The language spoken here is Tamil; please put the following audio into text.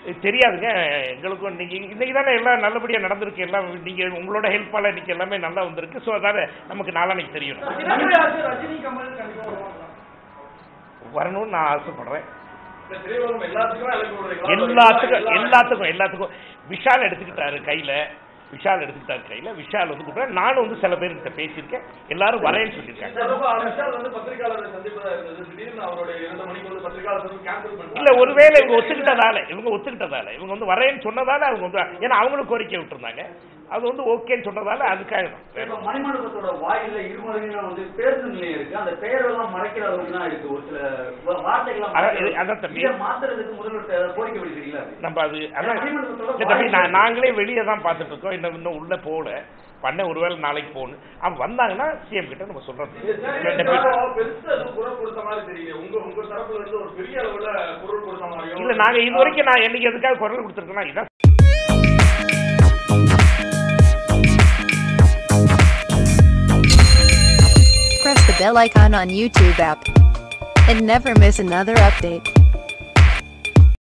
தெரியாதுங்க எங்களுக்கும் இன்னைக்கு இன்னைக்கு தானே எல்லாம் நல்லபடியாக நடந்திருக்கு எல்லாம் நீங்கள் உங்களோட ஹெல்ப்பால் இன்னைக்கு எல்லாமே நல்லா வந்திருக்கு ஸோ அதால நமக்கு நாளானைக்கு தெரியும் திரைப்பட ஆசிரியர் ரஜினி கமல் கண்டிப்பா வருவாங்களா வரணும்னு நான் ஆசைப்படுறேன் இந்த திரையுலகம் எல்லாத்துக்குமே அழைப்பு விடுறீங்களா? எல்லாத்துக்கும் எல்லாத்துக்கும் எல்லாத்துக்கும் விஷால் எடுத்துக்கிட்டாரு கையில விஷால் எடுத்துக்கிட்டாரு கையில விஷால் வந்து கூப்பிட்டா நானும் வந்து சில பேர்கிட்ட பேசியிருக்கேன் எல்லாரும் வரேன்னு சொல்லியிருக்காங்க இந்த தடவை விஷால் வந்து பத்திரிகையாளரை சந்திப்பதா இருந்தது திடீர்னு அவருடைய இரண்டு மணிக்கு வந்து பத்திரிகையாளர் சந்திப்பு கேன்சல் பண்ணிட்டாங்க இல்ல ஒருவேளை இவங்க ஒத்துக்கிட்டதால இவங்க ஒத்துக்கிட்டதால இவங்க வந்து வரேன்னு சொன்னதால அவங்க வந்து ஏன்னா அவங்களும் கோரிக்கை விட்டுருந்தாங்க அது வந்து ஓகேன்னு சொன்னதால அதுக்காக தான் வேற இப்ப மணிமண்டபத்தோட வாயில இருமலையும் வந்து பேருந்து நிலையம் இருக்கு அந்த பெயரெல்லாம் மறைக்கிற அளவுக்கு தான் இருக்கு ஒரு சில வா- வார்த்தைகள்லாம் அதான் மறைக்கிற- இது- அதான் தம்பி. இதை மாத்துறதுக்கு முதல்வர் ஏதாவது கோரிக்கை விடுக்கிறீங்களா நம்ம அது அதான் மணிமண்டபத்தோட இல்ல தம்பி, நான் வாயில் நாங்களே வெளியே தான் பார்த்துட்டு இருக்கோம் இன்னும் இன்னும் உள்ள போகல பண்ண ஒருவேளை நாளைக்கு போகணும் அவன் வந்தாங்கன்னா சிஎம் கிட்ட நம்ம சொல்றோம் இந்த திரையுலகம் பெருசா எதுவும் குரல் கொடுத்த மாதிரி தெரியல உங்க உங்க தரப்புல இருந்து ஒரு பெரிய அளவுல குரல் கொடுத்த மாதிரியும் இல்ல நாங்க இது வரைக்கும் நான் என்னைக்கு எதுக்காக குரல் கொடுத்துருக்கோம்னா இதான் Press the bell icon on YouTube app and never miss another update.